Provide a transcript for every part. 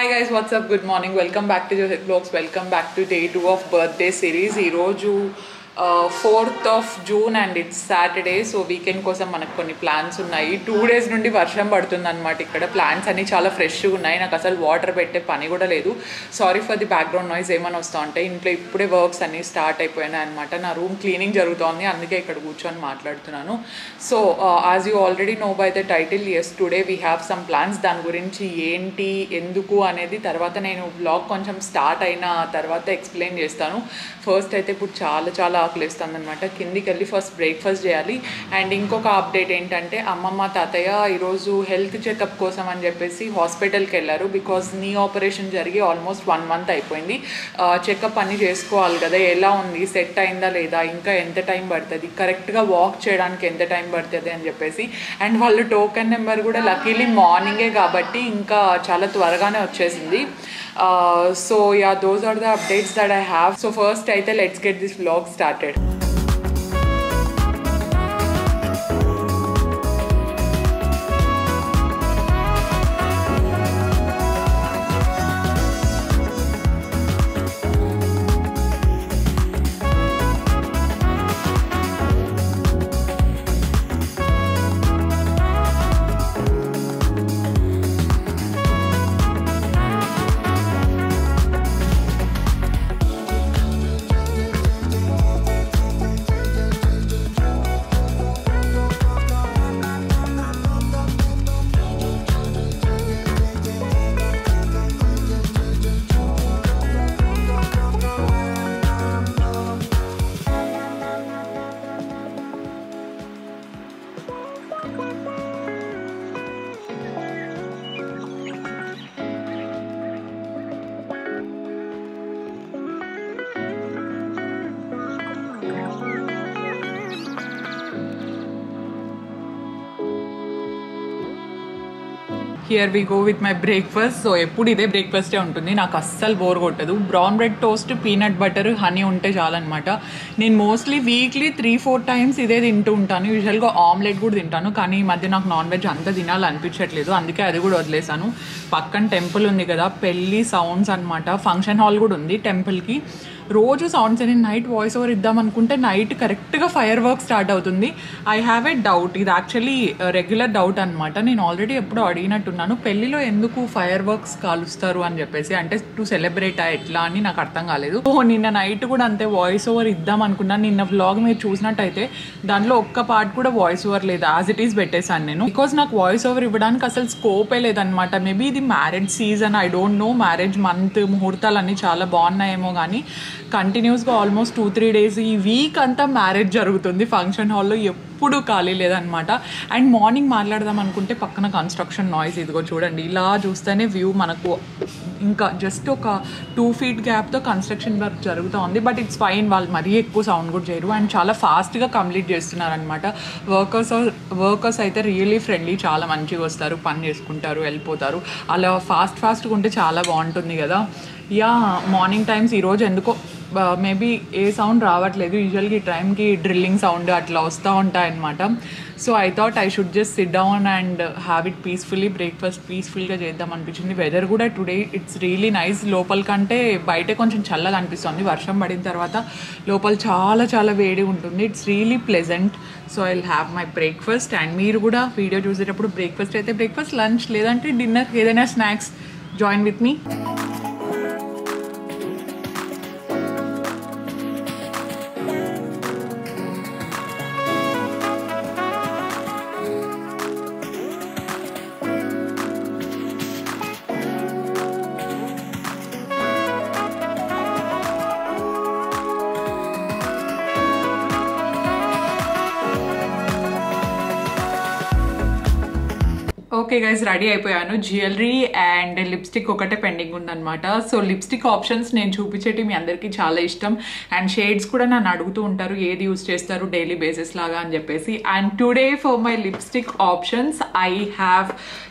hi guys what's up good morning welcome back to blogs welcome back to day two of birthday series ఈరోజు fourth of June and it's Saturday so weekend కోసం మనకు కొన్ని plans ఉన్నాయి two days నుండి వర్షం పడుతుంది అనమాట ఇక్కడ ప్లాన్స్ అన్ని చాలా ఫ్రెష్గా ఉన్నాయి నాకు అసలు వాటర్ పెట్టే పని కూడా లేదు sorry for the background noise ఏమైనా వస్తూ ఉంటాయి ఇంట్లో ఇప్పుడే వర్క్స్ అన్ని స్టార్ట్ అయిపోయినాయి అనమాట నా రూమ్ క్లీనింగ్ జరుగుతోంది అందుకే ఇక్కడ కూర్చొని మాట్లాడుతున్నాను so as you already know by the title is today we have some plans దాని గురించి ఏంటి ఎందుకు అనేది తర్వాత నేను బ్లాగ్ కొంచెం స్టార్ట్ అయిన తర్వాత ఎక్స్ప్లెయిన్ చేస్తాను ఫస్ట్ అయితే ఇప్పుడు చాలా చాలా ఆకలిస్తుంది అనమాట కిందికి వెళ్ళి ఫస్ట్ బ్రేక్ఫాస్ట్ చేయాలి అండ్ ఇంకొక అప్డేట్ ఏంటంటే అమ్మమ్మ తాతయ్య ఈరోజు హెల్త్ చెకప్ కోసం అని చెప్పేసి హాస్పిటల్కి వెళ్ళారు బికాజ్ నీ ఆపరేషన్ జరిగి ఆల్మోస్ట్ వన్ మంత్ అయిపోయింది చెకప్ అన్ని చేసుకోవాలి కదా ఎలా ఉంది సెట్ అయిందా లేదా ఇంకా ఎంత టైం పడుతుంది కరెక్ట్గా వాక్ చేయడానికి ఎంత టైం పడుతుంది అని చెప్పేసి అండ్ వాళ్ళు టోకెన్ నెంబర్ కూడా లక్కీలీ మార్నింగే కాబట్టి ఇంకా చాలా త్వరగానే వచ్చేసింది so yeah those are the updates that I have so first అయితే let's get this vlog started here we go with my breakfast so ఎప్పుడు ఇదే బ్రేక్ఫాస్టే ఉంటుంది నాకు అస్సలు బోర్ కొట్టదు brown bread toast peanut butter honey ఉంటే చాలన్నమాట నేను mostly weekly three four times ఇదే తింటూ ఉంటాను యూజువల్గా ఆమ్లెట్ కూడా తింటాను కానీ ఈ మధ్య నాకు నాన్ వెజ్ అంత తినాలనిపించట్లేదు అందుకే అది కూడా వదిలేసాను పక్కన టెంపుల్ ఉంది కదా పెళ్ళి సౌండ్స్ అనమాట ఫంక్షన్ హాల్ కూడా ఉంది టెంపుల్కి రోజు సౌండ్స్ అని నైట్ వాయిస్ ఓవర్ ఇద్దాం అనుకుంటే నైట్ కరెక్ట్గా ఫైర్ వర్క్ స్టార్ట్ అవుతుంది ఐ హ్యావ్ ఏ డౌట్ ఇది యాక్చువల్లీ రెగ్యులర్ డౌట్ అనమాట నేను ఆల్రెడీ ఎప్పుడో అడిగినట్టున్నాను పెళ్లిలో ఎందుకు ఫైర్ వర్క్స్ కాలుస్తారు అని చెప్పేసి అంటే టు సెలబ్రేట్ ఎట్లా అని నాకు అర్థం కాలేదు ఓ నిన్న నైట్ కూడా అంతే వాయిస్ ఓవర్ ఇద్దాం అనుకున్నాను నిన్న వ్లాగ్ మీరు చూసినట్టయితే దానిలో ఒక్క పార్ట్ కూడా వాయిస్ ఓవర్ లేదు యాజ్ ఇట్ ఈస్ పెట్టేశాను నేను బికాజ్ నాకు వాయిస్ ఓవర్ ఇవ్వడానికి అసలు స్కోపే లేదనమాట మేబీ ఇది marriage season I don't know marriage month ముహూర్తాలు అన్నీ చాలా బాగున్నాయేమో కానీ కంటిన్యూస్గా ఆల్మోస్ట్ టూ త్రీ డేస్ ఈ వీక్ అంతా మ్యారేజ్ జరుగుతుంది ఫంక్షన్ హాల్లో ఎప్పుడు ఖాళీ లేదనమాట అండ్ మార్నింగ్ మాట్లాడదాం అనుకుంటే పక్కన కన్స్ట్రక్షన్ నాయిస్ ఇదిగో చూడండి ఇలా చూస్తేనే వ్యూ మనకు ఇంకా జస్ట్ ఒక టూ ఫీట్ గ్యాప్తో కన్స్ట్రక్షన్ వర్క్ జరుగుతూ ఉంది బట్ ఇట్స్ ఫైన్ వాళ్ళు మరీ ఎక్కువ సౌండ్ కూడా చేయరు అండ్ చాలా ఫాస్ట్గా కంప్లీట్ చేస్తున్నారనమాట వర్కర్స్ వర్కర్స్ అయితే రియలీ ఫ్రెండ్లీ చాలా మంచిగా వస్తారు పని చేసుకుంటారు వెళ్ళిపోతారు అలా ఫాస్ట్ ఫాస్ట్గా ఉంటే చాలా బాగుంటుంది కదా యా మార్నింగ్ టైమ్స్ ఈరోజు ఎందుకో మేబీ ఏ సౌండ్ రావట్లేదు యూజువల్గా ఈ టైంకి డ్రిల్లింగ్ సౌండ్ అట్లా వస్తూ ఉంటాయన్నమాట so I thought I should just sit down and have it peacefully breakfast పీస్ఫుల్గా చేద్దాం అనిపించింది వెదర్ కూడా టుడే ఇట్స్ రియలీ నైస్ లోపల కంటే బయట కొంచెం చల్లగా అనిపిస్తుంది వర్షం పడిన తర్వాత లోపల చాలా చాలా వేడి ఉంటుంది it's really pleasant so I have my breakfast and మీరు కూడా వీడియో చూసేటప్పుడు బ్రేక్ఫాస్ట్ అయితే బ్రేక్ఫాస్ట్ లంచ్ లేదంటే డిన్నర్ ఏదైనా స్నాక్స్ జాయిన్ విత్ మీ ఓకే గైస్ రెడీ అయిపోయాను జ్యువెలరీ అండ్ లిప్స్టిక్ ఒకటే పెండింగ్ ఉందన్నమాట సో లిప్స్టిక్ ఆప్షన్స్ నేను చూపించేటి మీ అందరికీ చాలా ఇష్టం అండ్ షేడ్స్ కూడా నన్ను అడుగుతూ ఉంటారు ఏది యూస్ చేస్తారు డైలీ బేసిస్ లాగా అని చెప్పేసి and today for my lipstick options I have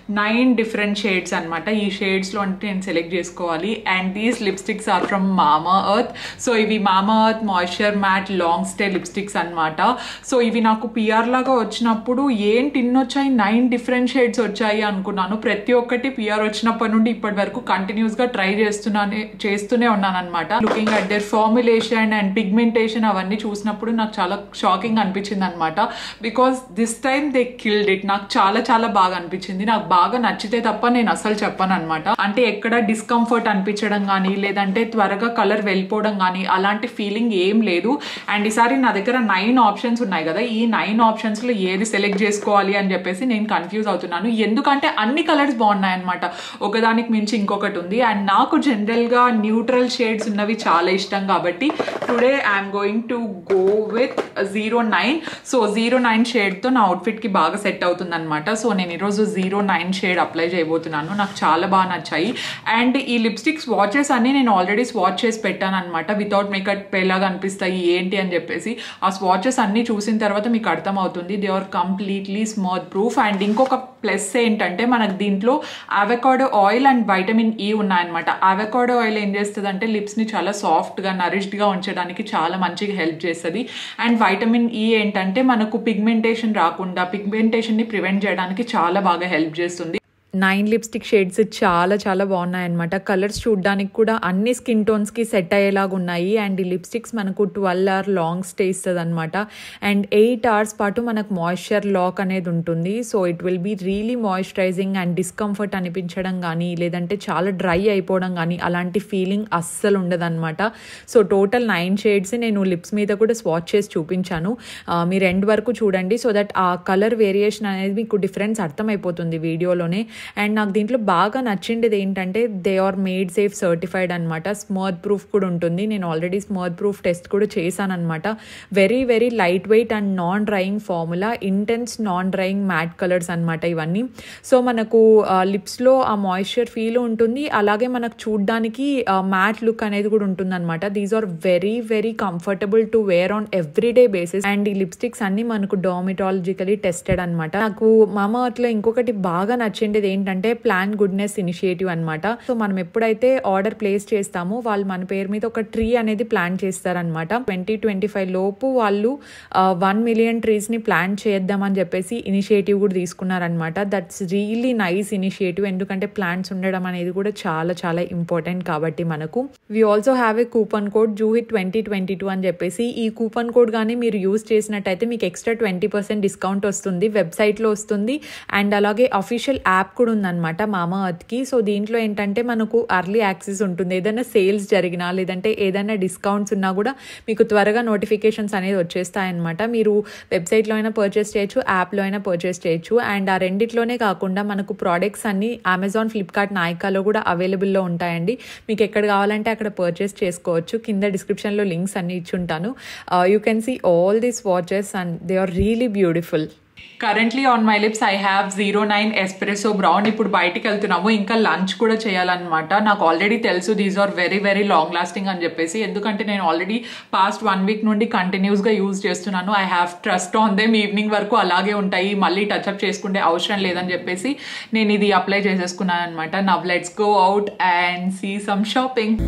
nine different shades అనమాట ఈ షేడ్స్లో అంటే నేను సెలెక్ట్ చేసుకోవాలి and these lipsticks are from Mamaearth so ఇవి Mamaearth moisture matte long stay lipsticks అనమాట సో ఇవి నాకు పిఆర్ లాగా వచ్చినప్పుడు ఏంటి ఇన్ని వచ్చాయి నైన్ డిఫరెంట్ షేడ్స్ వచ్చాయి అనుకున్నాను ప్రతి ఒక్కటి పిఆర్ వచ్చినప్పటి నుండి ఇప్పటి వరకు కంటిన్యూస్గా ట్రై చేస్తున్నానే చేస్తూనే ఉన్నాను అనమాట looking at their formulation and pigmentation అవన్నీ చూసినప్పుడు నాకు చాలా షాకింగ్ అనిపించింది అనమాట because this time they killed it నాకు చాలా చాలా బాగా అనిపించింది నాకు బాగా నచ్చితే తప్ప నేను అసలు చెప్పను అనమాట అంటే ఎక్కడ డిస్కంఫర్ట్ అనిపించడం కానీ లేదంటే త్వరగా కలర్ వెళ్ళిపోవడం కానీ అలాంటి ఫీలింగ్ ఏం లేదు అండ్ ఈసారి నా దగ్గర నైన్ ఆప్షన్స్ ఉన్నాయి కదా ఈ నైన్ ఆప్షన్స్ లో ఏది సెలెక్ట్ చేసుకోవాలి అని చెప్పేసి నేను కన్ఫ్యూజ్ అవుతున్నాను ఎందుకంటే అన్ని కలర్స్ బాగున్నాయి అనమాట ఒకదానికి మించి ఇంకొకటి ఉంది అండ్ నాకు జనరల్ గా న్యూట్రల్ షేడ్స్ ఉన్నవి చాలా ఇష్టం కాబట్టి today I'm going to go with zero nine so zero nine షేడ్తో నా అవుట్ఫిట్కి బాగా సెట్ అవుతుంది అనమాట సో నేను ఈరోజు జీరో నైన్ షేడ్ అప్లై చేయబోతున్నాను నాకు చాలా బాగా నచ్చాయి అండ్ ఈ లిప్స్టిక్ స్వాచెస్ అన్ని నేను ఆల్రెడీ స్వాచ్ చేసి పెట్టాను అనమాట వితౌట్ మేకప్ ఎలాగా అనిపిస్తాయి ఏంటి అని చెప్పేసి ఆ స్వాచెస్ అన్ని చూసిన తర్వాత మీకు అర్థమవుతుంది they are completely smooth proof and ఇంకొక ప్లస్ ఏంటంటే మనకు దీంట్లో avocado oil and vitamin E ఉన్నాయన్నమాట అవకాడో ఆయిల్ ఏం చేస్తుంది అంటే లిప్స్ని చాలా సాఫ్ట్గా నరిష్డ్గా ఉంచడానికి చాలా మంచిగా హెల్ప్ చేస్తుంది అండ్ వైటమిన్ ఈ ఏంటంటే మనకు పిగ్మెంటేషన్ రాకుండా పిగ్మెంటేషన్ని ప్రివెంట్ చేయడానికి చాలా బాగా హెల్ప్ చేస్తుంది నైన్ లిప్స్టిక్ షేడ్స్ చాలా చాలా బాగున్నాయి అనమాట కలర్స్ చూడడానికి కూడా అన్ని స్కిన్ టోన్స్కి సెట్ అయ్యేలాగా ఉన్నాయి అండ్ ఈ లిప్స్టిక్స్ మనకు ట్వెల్వ్ అవర్ లాంగ్ స్టే ఇస్తుంది అనమాట అండ్ ఎయిట్ అవర్స్ పాటు మనకు మాయిశ్చర్ లాక్ అనేది ఉంటుంది so it will be really moisturising and discomfort అనిపించడం కానీ లేదంటే చాలా డ్రై అయిపోవడం కానీ అలాంటి ఫీలింగ్ అస్సలు ఉండదన్నమాట సో టోటల్ నైన్ షేడ్స్ నేను లిప్స్ మీద కూడా స్వాచ్ చేసి చూపించాను మీరు ఎండ్ వరకు చూడండి సో దట్ ఆ కలర్ వేరియేషన్ అనేది మీకు డిఫరెన్స్ అర్థమైపోతుంది వీడియోలోనే అండ్ నాకు దీంట్లో బాగా నచ్చిండేది ఏంటంటే they are made safe certified అనమాట స్మర్త్ ప్రూఫ్ కూడా ఉంటుంది నేను ఆల్రెడీ స్మర్త్ ప్రూఫ్ టెస్ట్ కూడా చేశాను అనమాట very very light weight and non drying formula intense non drying matte colours అనమాట ఇవన్నీ సో మనకు లిప్స్లో ఆ మాయిశ్చర్ ఫీల్ ఉంటుంది అలాగే మనకు చూడ్డానికి మ్యాట్ లుక్ అనేది కూడా ఉంటుంది అనమాట these are very very comfortable to wear on everyday basis and ఈ లిప్స్టిక్స్ అన్ని మనకు డోమిటాలజికలీ టెస్టెడ్ అనమాట నాకు మామ అట్లా ఇంకొకటి బాగా నచ్చిండేది ఏంటంటే ప్లాన్ గుడ్నెస్ ఇనిషియేటివ్ అనమాట సో మనం ఎప్పుడైతే ఆర్డర్ ప్లేస్ చేస్తామో వాళ్ళు మన పేరు మీద ఒక ట్రీ అనేది ప్లాన్ చేస్తారనమాట ట్వంటీ ట్వంటీ ఫైవ్ లోపు వాళ్ళు వన్ మిలియన్ ట్రీస్ ని ప్లాన్ చేద్దామని చెప్పేసి ఇనిషియేటివ్ కూడా తీసుకున్నారనమాట దట్స్ రియలీ నైస్ ఇనిషియేటివ్ ఎందుకంటే ప్లాంట్స్ ఉండడం అనేది కూడా చాలా చాలా ఇంపార్టెంట్ కాబట్టి మనకు we also have a coupon code జూహిట్ ట్వంటీ ట్వంటీ టూ అని చెప్పేసి ఈ కూపన్ కోడ్ కానీ మీరు యూస్ చేసినట్టయితే మీకు ఎక్స్ట్రా ట్వంటీ పర్సెంట్ డిస్కౌంట్ వస్తుంది వెబ్సైట్లో వస్తుంది అండ్ అలాగే అఫీషియల్ యాప్ కూడా ఉందన్నమాట మామా అర్త్కి సో దీంట్లో ఏంటంటే మనకు అర్లీ యాక్సెస్ ఉంటుంది ఏదైనా సేల్స్ జరిగినా లేదంటే ఏదైనా డిస్కౌంట్స్ ఉన్నా కూడా మీకు త్వరగా నోటిఫికేషన్స్ అనేది వచ్చేస్తాయన్నమాట మీరు వెబ్సైట్లో అయినా పర్చేస్ చేయొచ్చు యాప్లో అయినా పర్చేస్ చేయొచ్చు అండ్ ఆ రెండిట్లోనే కాకుండా మనకు ప్రోడక్ట్స్ అన్ని అమెజాన్ ఫ్లిప్కార్ట్ నాయికాలో కూడా అవైలబుల్లో ఉంటాయండి మీకు ఎక్కడ కావాలంటే అక్కడ పర్చేస్ చేసుకోవచ్చు కింద డిస్క్రిప్షన్లో లింక్స్ అన్ని ఇచ్చుంటాను you can see all these swatches and they are really beautiful currently on my lips I have zero nine espresso brown ఇప్పుడు బయటికి వెళ్తున్నాము ఇంకా లంచ్ కూడా చేయాలన్నమాట నాకు ఆల్రెడీ తెలుసు these are very very long lasting అని చెప్పేసి ఎందుకంటే నేను ఆల్రెడీ పాస్ట్ వన్ వీక్ నుండి కంటిన్యూస్గా యూజ్ చేస్తున్నాను I have trust on them evening వరకు అలాగే ఉంటాయి మళ్ళీ టచ్అప్ చేసుకుంటే అవసరం లేదని చెప్పేసి నేను ఇది అప్లై చేసేసుకున్నాను అనమాట now let's go out and see some shopping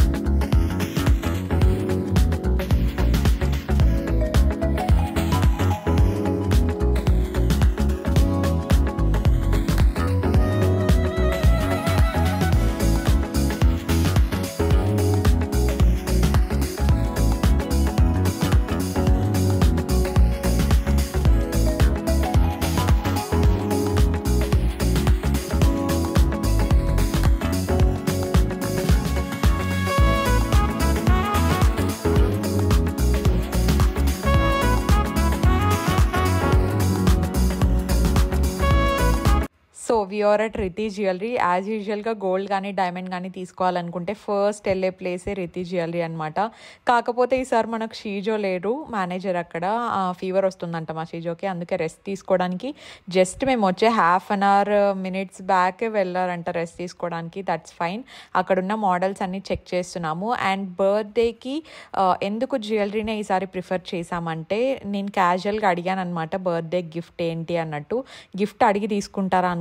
so we're at Riti jewellery as యూజువల్గా గోల్డ్ కానీ డైమండ్ కానీ తీసుకోవాలనుకుంటే ఫస్ట్ వెళ్ళే ప్లేసే రితి జ్యువెలరీ అనమాట కాకపోతే ఈసారి మనకు షీజో లేరు మేనేజర్ అక్కడ ఫీవర్ వస్తుందంట మా షీజోకి అందుకే రెస్ట్ తీసుకోవడానికి జస్ట్ మేము వచ్చే హాఫ్ అన్ అవర్ మినిట్స్ బ్యాకే వెళ్ళారంట రెస్ట్ తీసుకోవడానికి దట్స్ ఫైన్ అక్కడున్న మోడల్స్ అన్ని చెక్ చేస్తున్నాము అండ్ బర్త్డేకి ఎందుకు జ్యువెలరీనే ఈసారి ప్రిఫర్ చేశామంటే నేను క్యాజువల్గా అడిగాను అనమాట బర్త్డే గిఫ్ట్ ఏంటి అన్నట్టు గిఫ్ట్ అడిగి తీసుకుంటారా అనుకోకండి నా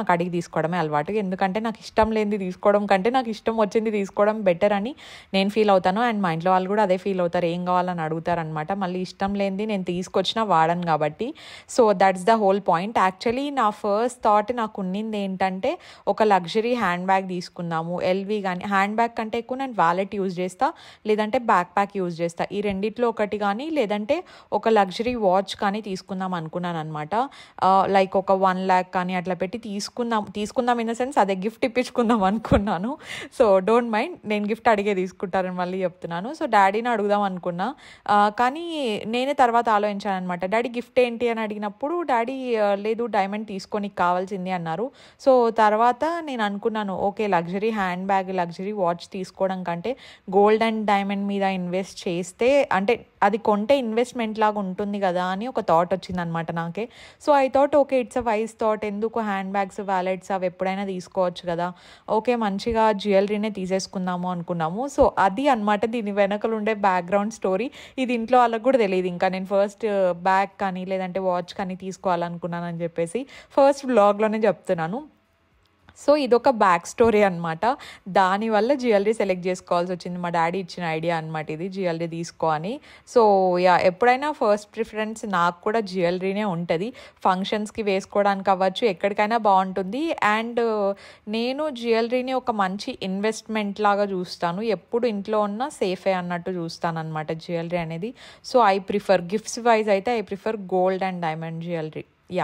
నాకు అడిగి తీసుకోవడమే అలవాటు ఎందుకంటే నాకు ఇష్టం లేనిది తీసుకోవడం కంటే నాకు ఇష్టం వచ్చింది తీసుకోవడం బెటర్ అని నేను ఫీల్ అవుతాను అండ్ మా ఇంట్లో వాళ్ళు కూడా అదే ఫీల్ అవుతారు ఏం కావాలని అడుగుతారు అనమాట మళ్ళీ ఇష్టం లేనిది నేను తీసుకొచ్చినా వాడను కాబట్టి so that's the whole point actually నా ఫస్ట్ థాట్ నాకు ఉన్నింది ఏంటంటే ఒక లగ్జరీ హ్యాండ్ బ్యాగ్ తీసుకుందాము ఎల్వి కానీ హ్యాండ్ బ్యాగ్ కంటే ఎక్కువ నేను వ్యాలెట్ యూజ్ చేస్తా లేదంటే బ్యాక్ ప్యాక్ యూజ్ చేస్తా ఈ రెండిట్లో ఒకటి కానీ లేదంటే ఒక లగ్జరీ వాచ్ కానీ తీసుకుందాం అనుకున్నాను అనమాట లైక్ ఒక వన్ ల్యాక్ కానీ అట్లా పెట్టి తీసుకుందాం తీసుకుందాం ఇన్ ద సెన్స్ అదే గిఫ్ట్ ఇప్పించుకుందాం అనుకున్నాను సో డోంట్ మైండ్ నేను గిఫ్ట్ అడిగే తీసుకుంటారని మళ్ళీ చెప్తున్నాను సో డాడీని అడుగుదాం అనుకున్నా ఆ, కానీ నేనే తర్వాత ఆలోచించాను అనమాట డాడీ గిఫ్ట్ ఏంటి అని అడిగినప్పుడు డాడీ ఆ, లేదు డైమండ్ తీసుకొని కావాల్సింది అన్నారు సో తర్వాత నేను అనుకున్నాను okay luxury hand bag luxury watch తీసుకోవడం కంటే గోల్డ్ అండ్ డైమండ్ మీద ఇన్వెస్ట్ చేస్తే అంటే అది కొంటే ఇన్వెస్ట్మెంట్ లాగా ఉంటుంది కదా అని ఒక థాట్ వచ్చింది అనమాట నాకే so I thought okay it's a wise thought ఎందుకు హ్యాండ్ బ్యాగ్స్ వ్యాలెట్స్ అవి ఎప్పుడైనా తీసుకోవచ్చు కదా ఓకే మంచిగా జ్యువెలరీనే తీసేసుకుందాము అనుకున్నాము సో అది అన్నమాట దీని వెనకలు ఉండే బ్యాక్గ్రౌండ్ స్టోరీ ఇది ఇంట్లో వాళ్ళకి కూడా తెలియదు ఇంకా నేను ఫస్ట్ బ్యాగ్ కానీ లేదంటే వాచ్ కానీ తీసుకోవాలనుకున్నాను అని చెప్పేసి ఫస్ట్ వ్లాగ్లోనే చెప్తున్నాను సో ఇదొక బ్యాక్ స్టోరీ అనమాట దానివల్ల జ్యువెలరీ సెలెక్ట్ చేసుకోవాల్సి వచ్చింది మా డాడీ ఇచ్చిన ఐడియా అనమాట ఇది జ్యువెలరీ తీసుకో అని సో యా ఎప్పుడైనా ఫస్ట్ ప్రిఫరెన్స్ నాకు కూడా జ్యువెలరీనే ఉంటుంది ఫంక్షన్స్కి వేసుకోవడానికి అవ్వచ్చు ఎక్కడికైనా బాగుంటుంది అండ్ నేను జ్యువెలరీని ఒక మంచి ఇన్వెస్ట్మెంట్ లాగా చూస్తాను ఎప్పుడు ఇంట్లో ఉన్న సేఫే అన్నట్టు చూస్తాను అనమాట జ్యువెలరీ అనేది so I prefer gifts wise అయితే I prefer gold and diamond jewellery yeah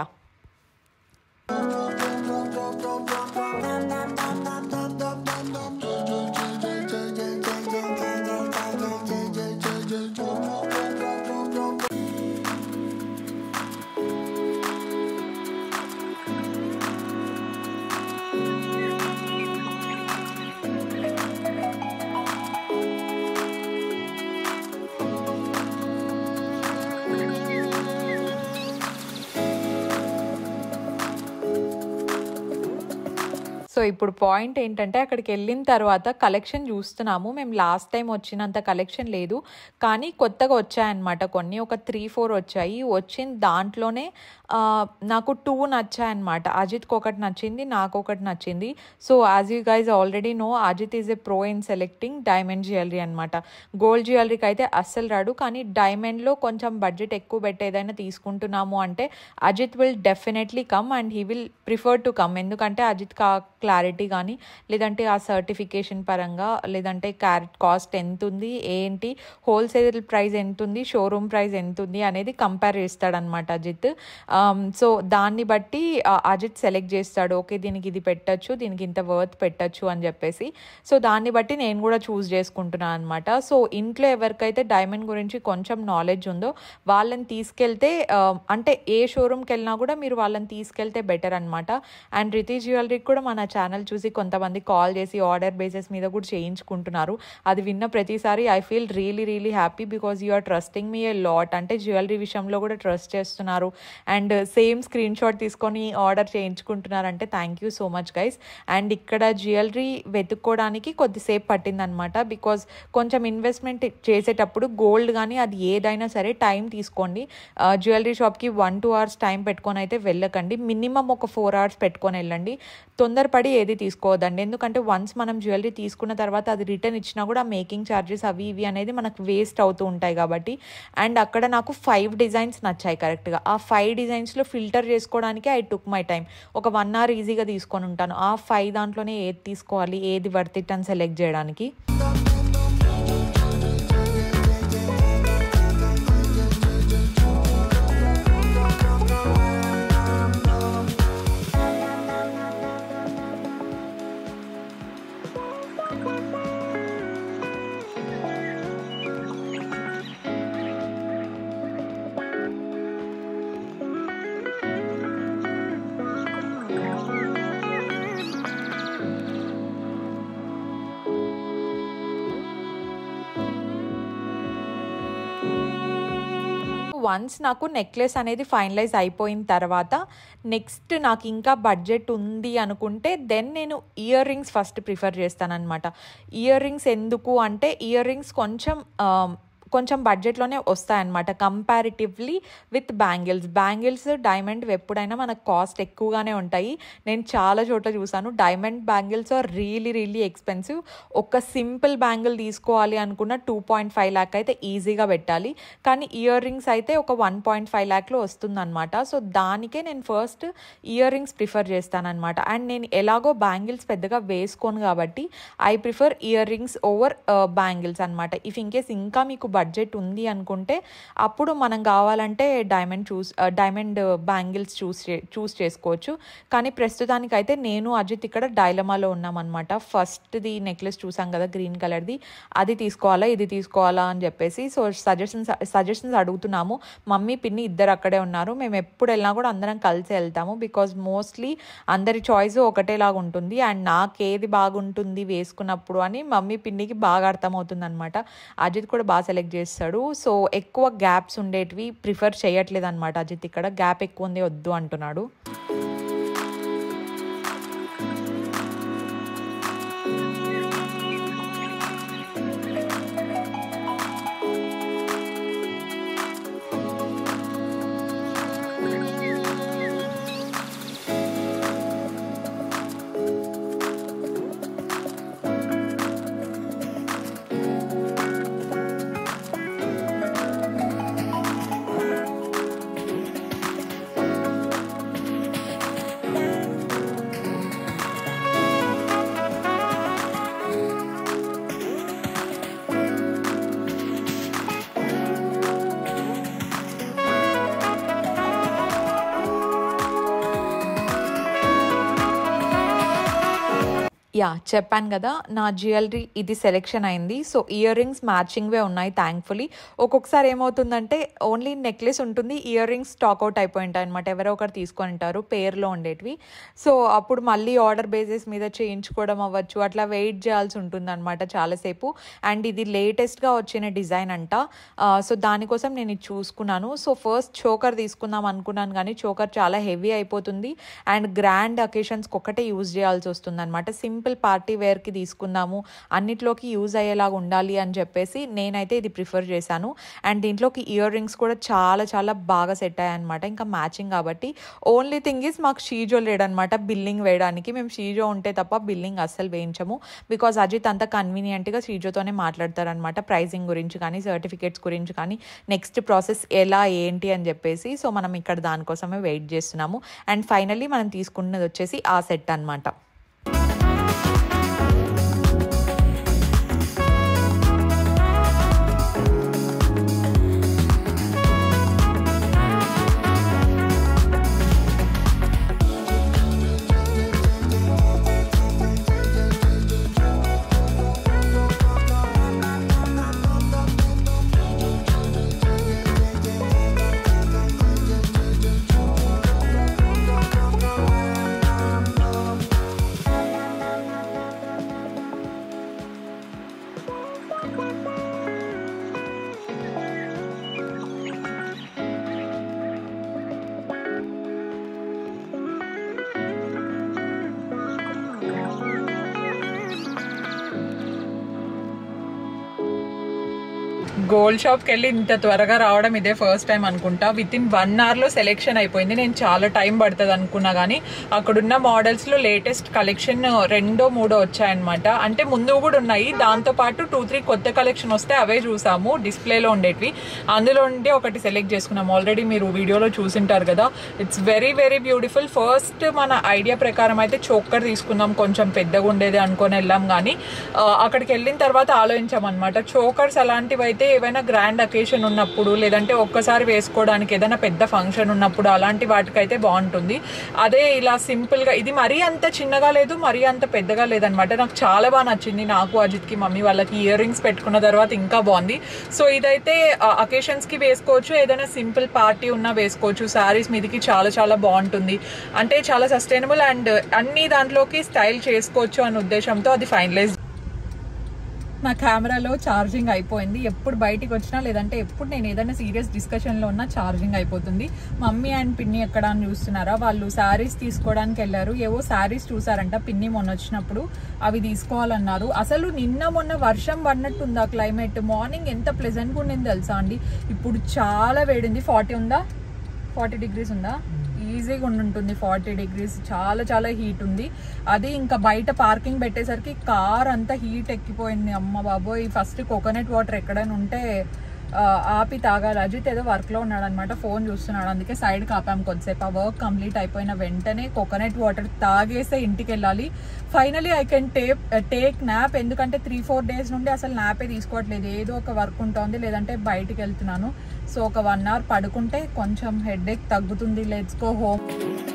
so ఇప్పుడు పాయింట్ ఏంటంటే అక్కడికి వెళ్ళిన తర్వాత కలెక్షన్ చూస్తున్నాము మేము లాస్ట్ టైం వచ్చినంత కలెక్షన్ లేదు కానీ కొత్తగా వచ్చాయన్నమాట కొన్ని ఒక త్రీ ఫోర్ వచ్చాయి వచ్చిన దాంట్లోనే ఆ, నాకు టూ నచ్చాయన్నమాట అజిత్కి ఒకటి నచ్చింది నాకు ఒకటి నచ్చింది so as you guys already know Ajit is a pro in selecting diamond jewellery అనమాట గోల్డ్ జ్యువెలరీకి అయితే అస్సలు రాడు కానీ డైమండ్లో కొంచెం బడ్జెట్ ఎక్కువ పెట్టి ఏదైనా తీసుకుంటున్నాము అంటే Ajit will definitely come and he will prefer to come ఎందుకంటే అజిత్ కా క్లారిటీ కానీ లేదంటే ఆ సర్టిఫికేషన్ పరంగా లేదంటే క్యారెట్ కాస్ట్ ఎంత ఉంది ఏంటి హోల్సేల్ ప్రైస్ ఎంత ఉంది షోరూమ్ ప్రైస్ ఎంత ఉంది అనేది కంపేర్ చేస్తాడనమాట అజిత్ సో దాన్ని బట్టి ఆ, అజిత్ సెలెక్ట్ చేస్తాడు ఓకే దీనికి ఇది పెట్టచ్చు దీనికి ఇంత వర్త్ పెట్టచ్చు అని చెప్పేసి సో దాన్ని బట్టి నేను కూడా చూస్ చేసుకుంటున్నాను అనమాట సో ఇంట్లో ఎవరికైతే డైమండ్ గురించి కొంచెం నాలెడ్జ్ ఉందో వాళ్ళని తీసుకెళ్తే ఆ, అంటే ఏ షోరూమ్కి వెళ్ళినా కూడా మీరు వాళ్ళని తీసుకెళ్తే బెటర్ అనమాట అండ్ రితి జ్యువెలరీకి కూడా మన ఛానల్ చూసి కొంతమంది కాల్ చేసి ఆర్డర్ బేసిస్ మీద కూడా చేయించుకుంటున్నారు అది విన్న ప్రతిసారి I feel really really happy because you are trusting me a lot అంటే జ్యువెలరీ విషయంలో కూడా ట్రస్ట్ చేస్తున్నారు అండ్ సేమ్ స్క్రీన్ షాట్ తీసుకొని ఆర్డర్ చేయించుకుంటున్నారంటే thank you so much guys and ఇక్కడ జ్యువెలరీ వెతుక్కోవడానికి కొద్దిసేపు పట్టిందనమాట బికాజ్ కొంచెం ఇన్వెస్ట్మెంట్ చేసేటప్పుడు గోల్డ్ కానీ అది ఏదైనా సరే టైం తీసుకోండి జ్యువెలరీ షాప్కి వన్ టూ అవర్స్ టైం పెట్టుకొని అయితే వెళ్ళకండి మినిమం ఒక ఫోర్ అవర్స్ పెట్టుకొని వెళ్ళండి తొందరపడి ఏది తీసుకోవద్దండి ఎందుకంటే వన్స్ మనం జ్యువెలరీ తీసుకున్న తర్వాత అది రిటర్న్ ఇచ్చినా కూడా మేకింగ్ ఛార్జెస్ అవి ఇవి అనేది మనకు వేస్ట్ అవుతూ ఉంటాయి కాబట్టి అండ్ అక్కడ నాకు ఫైవ్ డిజైన్స్ నచ్చాయి కరెక్ట్గా ఆ ఫైవ్ డిజైన్స్లో ఫిల్టర్ చేసుకోవడానికి ఐ టుక్ మై టైం ఒక వన్ అవర్ ఈజీగా తీసుకొని ఉంటాను ఆ ఫైవ్ దాంట్లోనే ఏది తీసుకోవాలి ఏది వర్త్ ఇట్ అని సెలెక్ట్ చేయడానికి వన్స్ నాకు నెక్లెస్ అనేది ఫైనలైజ్ అయిపోయిన తర్వాత నెక్స్ట్ నాకు ఇంకా బడ్జెట్ ఉంది అనుకుంటే దెన్ నేను ఇయర్ రింగ్స్ ఫస్ట్ ప్రిఫర్ చేస్తానన్నమాట ఇయర్ రింగ్స్ ఎందుకు అంటే ఇయర్ రింగ్స్ కొంచెం కొంచెం బడ్జెట్లోనే వస్తాయన్నమాట comparatively with bangles bangles diamond ఎప్పుడైనా మనకు కాస్ట్ ఎక్కువగానే ఉంటాయి నేను చాలా చోట్ల చూసాను diamond bangles are really really expensive ఒక సింపుల్ బ్యాంగిల్ తీసుకోవాలి అనుకున్న టూ పాయింట్ ఫైవ్ ల్యాక్ అయితే ఈజీగా పెట్టాలి కానీ ఇయర్ రింగ్స్ అయితే ఒక వన్ పాయింట్ ఫైవ్ ల్యాక్లో వస్తుందన్నమాట సో దానికే నేను ఫస్ట్ ఇయర్ రింగ్స్ ప్రిఫర్ చేస్తానన్నమాట అండ్ నేను ఎలాగో బ్యాంగిల్స్ పెద్దగా వేసుకోను కాబట్టి I prefer earrings over bangles అనమాట ఇఫ్ ఇన్ కేస్ ఇంకా మీకు బడ్జెట్ ఉంది అనుకుంటే అప్పుడు మనం కావాలంటే diamond choose diamond bangles choose choose చేసుకోవచ్చు కానీ ప్రస్తుతానికైతే నేను అజిత్ ఇక్కడ డైలమాలో ఉన్నామన్నమాట ఫస్ట్ది నెక్లెస్ చూసాం కదా గ్రీన్ కలర్ది అది తీసుకోవాలా ఇది తీసుకోవాలా అని చెప్పేసి సో సజెషన్స్ సజెషన్స్ అడుగుతున్నాము మమ్మీ పిన్ని ఇద్దరు అక్కడే ఉన్నారు మేము ఎప్పుడు వెళ్ళినా కూడా అందరం కలిసి వెళ్తాము బికాజ్ మోస్ట్లీ అందరి చాయిస్ ఒకటేలాగా ఉంటుంది అండ్ నాకేది బాగుంటుంది వేసుకున్నప్పుడు అని మమ్మీ పిన్నికి బాగా అర్థమవుతుంది అనమాట అజిత్ కూడా బాగా సెలెక్ట్ చేస్తాడు సో ఎక్కువ గ్యాప్స్ ఉండేటివి ప్రిఫర్ చేయట్లేదు అనమాట అజిత్ ఇక్కడ గ్యాప్ ఎక్కువ ఉంది వద్దు అంటున్నాడు యా చెప్పాను కదా నా జ్యువెలరీ ఇది సెలెక్షన్ అయింది సో ఇయర్ రింగ్స్ మ్యాచింగ్వే ఉన్నాయి థ్యాంక్ఫుల్లీ ఒక్కొక్కసారి ఏమవుతుందంటే ఓన్లీ నెక్లెస్ ఉంటుంది ఇయర్ రింగ్స్ స్టాక్అవుట్ అయిపోయి ఉంటాయి అనమాట ఎవరో ఒకరు తీసుకొని ఉంటారు పేర్లో ఉండేటివి సో అప్పుడు మళ్ళీ ఆర్డర్ బేసిస్ మీద చేయించుకోవడం అవ్వచ్చు అట్లా వెయిట్ చేయాల్సి ఉంటుంది అనమాట చాలాసేపు అండ్ ఇది లేటెస్ట్గా వచ్చిన డిజైన్ అంట సో దానికోసం నేను ఇది చూసుకున్నాను సో ఫస్ట్ చోకర్ తీసుకుందాం అనుకున్నాను కానీ చోకర్ చాలా హెవీ అయిపోతుంది అండ్ గ్రాండ్ అకేషన్స్కి ఒక్కటే యూజ్ చేయాల్సి వస్తుంది అనమాట సింపుల్ పార్టీ వేర్కి తీసుకుందాము అన్నిట్లోకి యూజ్ అయ్యేలాగా ఉండాలి అని చెప్పేసి నేనైతే ఇది ప్రిఫర్ చేశాను అండ్ దీంట్లోకి ఇయర్ రింగ్స్ కూడా చాలా చాలా బాగా సెట్ అయ్యాయి అనమాట ఇంకా మ్యాచింగ్ కాబట్టి ఓన్లీ థింగ్ ఈజ్ మాకు షీజో లేడనమాట బిల్లింగ్ వేయడానికి మేము షీజో ఉంటే తప్ప బిల్లింగ్ అస్సలు వేయించము బికాజ్ అజిత్ అంత కన్వీనియంట్గా షీజోతోనే మాట్లాడతారనమాట ప్రైజింగ్ గురించి కానీ సర్టిఫికేట్స్ గురించి కానీ నెక్స్ట్ ప్రాసెస్ ఎలా ఏంటి అని చెప్పేసి సో మనం ఇక్కడ దానికోసమే వెయిట్ చేస్తున్నాము అండ్ ఫైనల్లీ మనం తీసుకుంటున్నది వచ్చేసి ఆ సెట్ అనమాట గోల్డ్ షాప్కి వెళ్ళి ఇంత త్వరగా రావడం ఇదే ఫస్ట్ టైం అనుకుంటా విత్ ఇన్ వన్ అవర్లో సెలెక్షన్ అయిపోయింది నేను చాలా టైం పడుతుంది అనుకున్నా కానీ అక్కడున్న మోడల్స్లో లేటెస్ట్ కలెక్షన్ రెండో మూడో వచ్చాయన్నమాట అంటే ముందు కూడా ఉన్నాయి దాంతోపాటు టూ త్రీ కొత్త కలెక్షన్ వస్తే అవే చూసాము డిస్ప్లేలో ఉండేటివి అందులో ఉండి ఒకటి సెలెక్ట్ చేసుకున్నాం ఆల్రెడీ మీరు వీడియోలో చూసింటారు కదా it's very very beautiful first మన ఐడియా ప్రకారం అయితే చోక్కర్ తీసుకుందాం కొంచెం పెద్దగా ఉండేది అనుకొని వెళ్ళాం కానీ ఆ, అక్కడికి వెళ్ళిన తర్వాత ఆలోచించాం అనమాట చోకర్స్ అలాంటివి అయితే ఏవైనా గ్రాండ్ అకేషన్ ఉన్నప్పుడు లేదంటే ఒక్కసారి వేసుకోవడానికి ఏదైనా పెద్ద ఫంక్షన్ ఉన్నప్పుడు అలాంటి వాటికైతే బాగుంటుంది అదే ఇలా సింపుల్ గా ఇది మరీ అంత చిన్నగా లేదు మరీ అంత పెద్దగా లేదనమాట నాకు చాలా బాగా నచ్చింది నాకు అజిత్కి మమ్మీ వాళ్ళకి ఇయర్ రింగ్స్ పెట్టుకున్న తర్వాత ఇంకా బాగుంది సో ఇదైతే అకేషన్స్ కి వేసుకోవచ్చు ఏదైనా సింపుల్ పార్టీ ఉన్నా వేసుకోవచ్చు శారీస్ మీదకి చాలా చాలా బాగుంటుంది అంటే చాలా సస్టైనబుల్ అండ్ అన్ని దాంట్లోకి స్టైల్ చేసుకోవచ్చు అనే ఉద్దేశంతో అది ఫైనలైజ్ నా కెమెరాలో ఛార్జింగ్ అయిపోయింది ఎప్పుడు బయటికి వచ్చినా లేదంటే ఎప్పుడు నేను ఏదైనా సీరియస్ డిస్కషన్లో ఉన్నా ఛార్జింగ్ అయిపోతుంది మమ్మీ అండ్ పిన్ని ఎక్కడ అని చూస్తున్నారా వాళ్ళు శారీస్ తీసుకోవడానికి వెళ్ళారు ఏవో శారీస్ చూసారంట పిన్ని మొన్న వచ్చినప్పుడు అవి తీసుకోవాలన్నారు అసలు నిన్న మొన్న వర్షం పడినట్టుంది ఆ క్లైమేట్ మార్నింగ్ ఎంత ప్లెజెంట్గా ఉండింది తెలుసా అండి ఇప్పుడు చాలా వేడింది ఫార్టీ ఉందా ఫార్టీ డిగ్రీస్ ఉందా ఈజీగా ఉండుంటుంది ఫార్టీ డిగ్రీస్ చాలా చాలా హీట్ ఉంది అది ఇంకా బయట పార్కింగ్ పెట్టేసరికి కార్ అంతా హీట్ ఎక్కిపోయింది అమ్మ బాబోయ్ ఫస్ట్ కోకోనట్ వాటర్ ఎక్కడైనా ఉంటే ఆ, ఆపి తాగాలి అజిత్ ఏదో వర్క్లో ఉన్నాడు అనమాట ఫోన్ చూస్తున్నాడు అందుకే సైడ్ కాపాం కొద్దిసేపు ఆ వర్క్ కంప్లీట్ అయిపోయిన వెంటనే కోకోనట్ వాటర్ తాగేస్తే ఇంటికి వెళ్ళాలి finally I can take take nap ఎందుకంటే త్రీ ఫోర్ డేస్ నుండి అసలు నాపే తీసుకోవట్లేదు ఏదో ఒక వర్క్ ఉంటుంది లేదంటే బయటికి వెళ్తున్నాను సో ఒక వన్ అవర్ పడుకుంటే కొంచెం హెడ్ ఏక్ తగ్గుతుంది లెట్స్ గో హోమ్